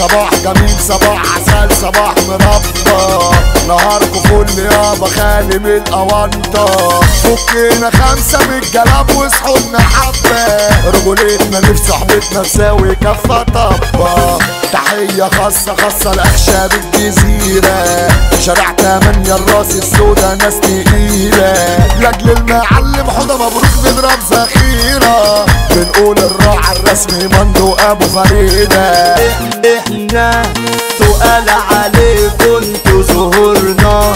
صباح جميل صباح عسل صباح مربى نهاركم فل يابا خالي من الأونطة فكينا خمسة من الجلاب واصحوا لنا حبة رجولتنا نفس صاحبتنا تساوي كفة طبة تحية خاصة خاصة لأخشاب الجزيرة شارع تمانية الراس السودا ناس تقيلة لأجل المعلم حوضة مبروك بنضرب ذخيرة بنقول الراعي الرسمي مندو أبو فريدة احنا تقال عليكم انتوا ظهورنا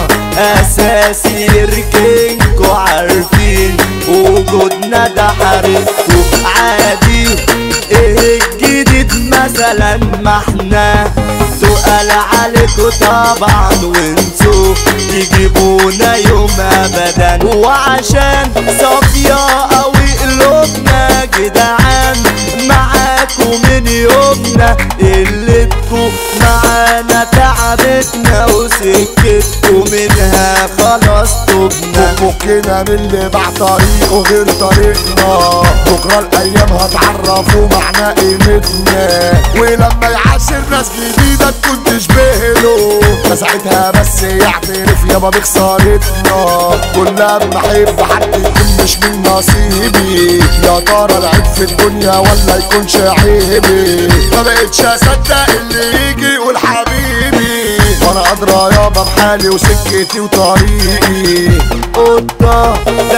اساسي يركنكوا عارفين وجودنا ده حارسكوا عادي ايه الجديد مثلا ما احنا تقال عليكوا طبعا وانتوا تجيبونا يوم ابدا وعشان صافية قوي قلوبنا جدعان معاكوا من يومنا قلتكوا معانا تعبتنا وسكتكوا منها خلاص تبنا فكنا من اللي باع طريقه غير طريقنا بكرة الأيام هتعرفوا معنى قيمتنا ولما يعاشر ناس جديدة تكون تشبهله فساعتها بس يعترف يابا بخسارتنا كلها بنحب حد يكون مش من نصيبي يا ترى العيب في الدنيا ولا يكونش عيبي ما بقتش اصدق اللي يجي يقول حبيبي وانا ادرى يابا بحالي وسكتي وطريقي قطة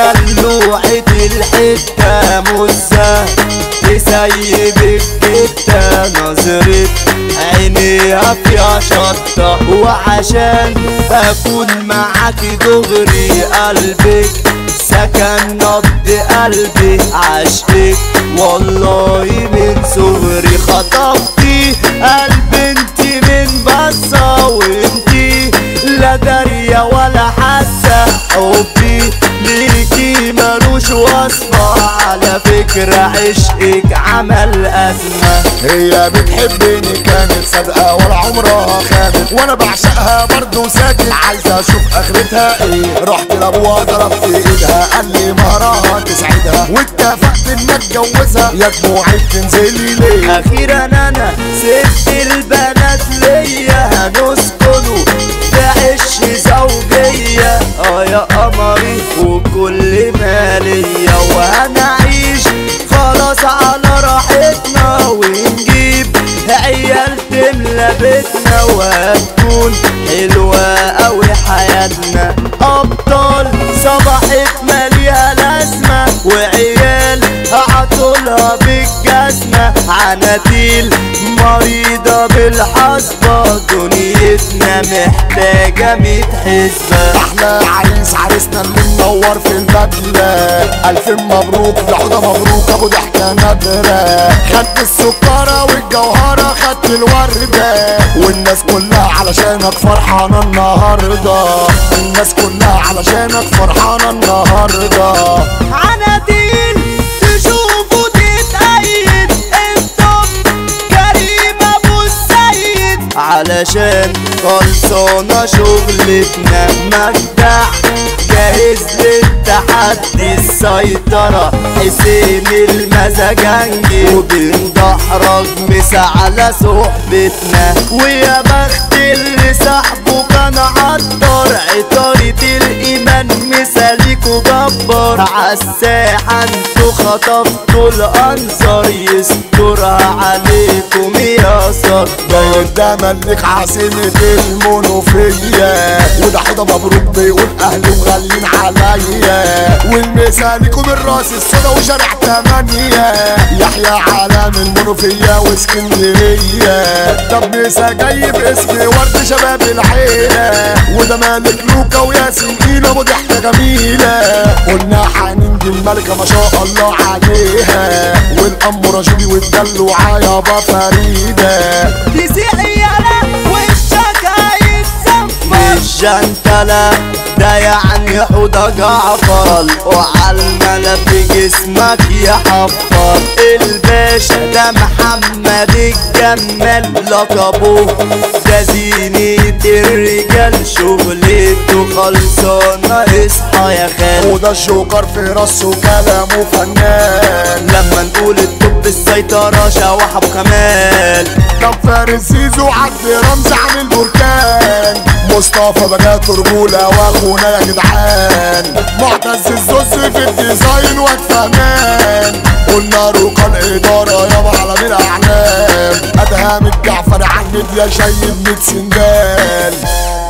دلوعة الحتة مزة تسيب الجتة نظرة عينيها فيها شطة وعشان أكون معاك دغري قلبك سكن نبض قلبي عشقك والله من صغري خطفتي قلب انتي من بصة وانتي لا دارية ولا حاسة حبي ليكي ملوش وصفة على فكرة عشقك عمل أزمة هي بتحبني كانت صادقة ولا عمرها خانت وانا بعشقها برضه ساكت عايزة اشوف اخرتها ايه رحت لابوها ضربت ايدها قال لي مهرها تسعدها واتفقت ان اتجوزها يا دموعي بتنزلي ليه أخيرا أنا سبت البنات ليا هنسكنوا في عش زوجية اه يا قمري وكل ما ليا وهنعيش خلاص على راحتنا ونجيب عيال تملى بيتنا وهتكون حلوة أوي حياتنا أبطال صباحت ماليها لازمة وعيال عطولها بالجزمة عناتيل مريضة بالحصبة دنيتنا محتاجة ميت حسبة احلى عريس عريسنا اللي منور في البدلة الف مبروك لحظة مبروك ابو ضحكة نادرة خدت السكرة والجوهرة خدت الوردة والناس كلها علشانك فرحانة النهاردة الناس كلها علشانك فرحانة النهاردة عناديل تشوفوا تتأيد انتم كريم ابو السيد علشان خلصانة شغلتنا مجدع جاهز للتحدي السيطرة حسين المزاجنجي وبندحرج مسا على صحبتنا ويا بخت اللي صاحبه كان عطر عطارة الإيمان مثاليكوا جبار عالساحة انتوا خطفتوا الأنصار يسترها عليكم يا صدار ده ملك عاصمة المنوفية وده حضا مبروك بيقول اهلي مغلين عليا والمثالكم الراس السودا وشارع تمانية يحيى علام المنوفية واسكندرية طب مسا جاي باسم ورد شباب العيلة وده مالك لوكا وياسين اينا ابو ضحكة جميلة قلنا هننجي الملكة ما شاء الله عليها والأم رشيدي والدلوعة يابا فريدة تسيح يالا وشك هيتسفر مش جنتلة ده يعني حوضة جعفر وعالملا في جسمك يحفر الباشا ده محمد الجمال لقبه ده زينة الرجال شغلته خلصانة اصحى يا خال وده الجوكر في راسه كلامه فنان لما نقول الطب السيطرة شوحة بكمال كان فارس زيزو عبد رمز عن البركان مصطفى بجات رجولة واخونا يا جدعان معتز الزوز في الديزاين واد فهمان قلنا رقى الإدارة يابا على مين أعلام أدهم الجعفر عن ميديا شايب ميت سندال